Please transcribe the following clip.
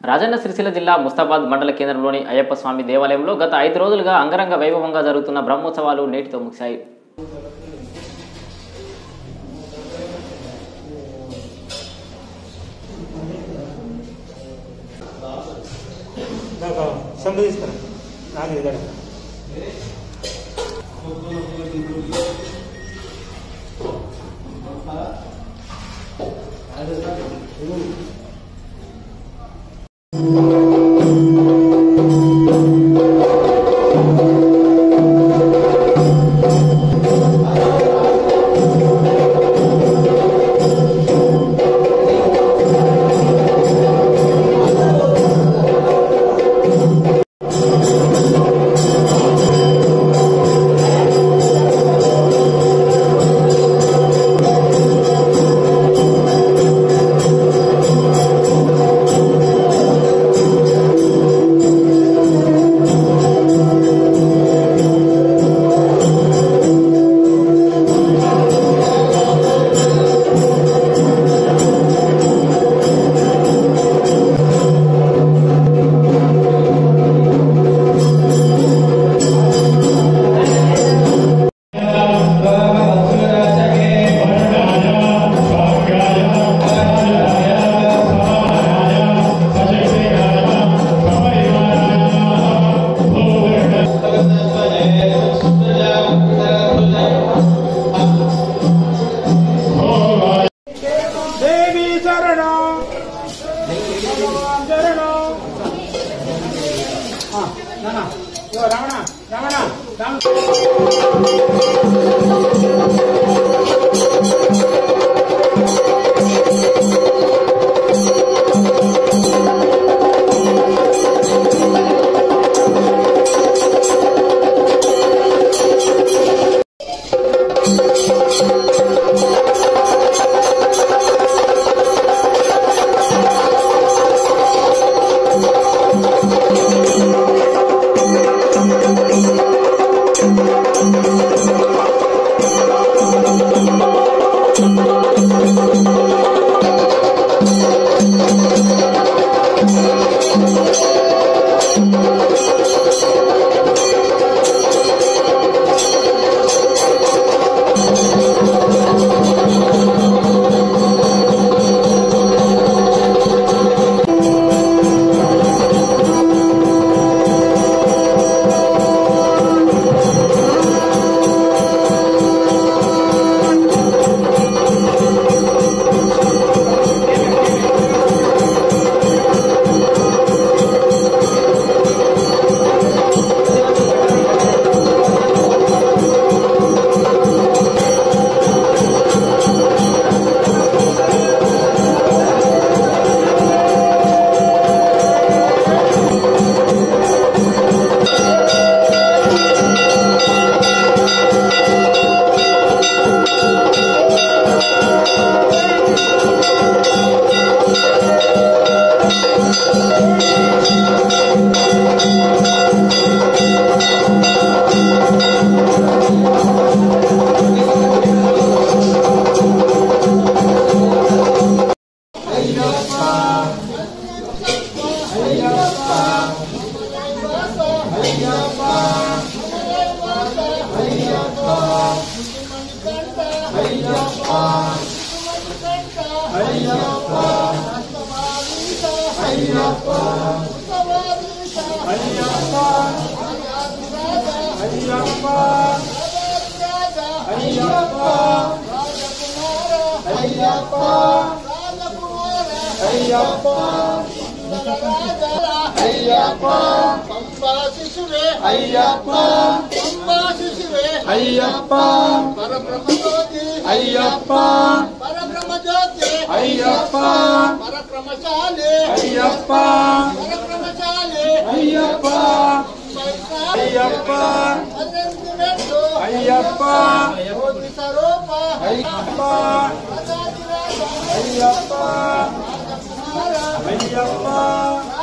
రాజన్న సిరిసిల్ల జిల్లా ముస్తాబాద్ మండల కేంద్రంలోని అయ్యప్ప స్వామి దేవాలయంలో గత ఐదు రోజులుగా అంగరంగ వైభవంగా జరుగుతున్న బ్రహ్మోత్సవాలు నేటితో ముగిశాయి నాకు సంబంధిస్తాను నాకు ఇద్దరు దేవి శరణం భగవాన్ శరణం ఆ, నాన్న, ఇదిగో రమణ రమణ రమణ అయ్యప్ప అయ్యప్ప పరబ్రహ్మజ్యోతి అయ్యప్ప పరబ్రహ్మజ్యోతి అయ్యప్ప పరబ్రహ్మశాలి అయ్యప్ప పరబ్రహ్మశాలి అయ్యప్ప అయ్యప్ప అనంతినట్టు అయ్యప్ప జ్యోతి స్వరూప అయ్యప్ప అజాతిరాజ అయ్యప్ప రాజకుమార అయ్యప్ప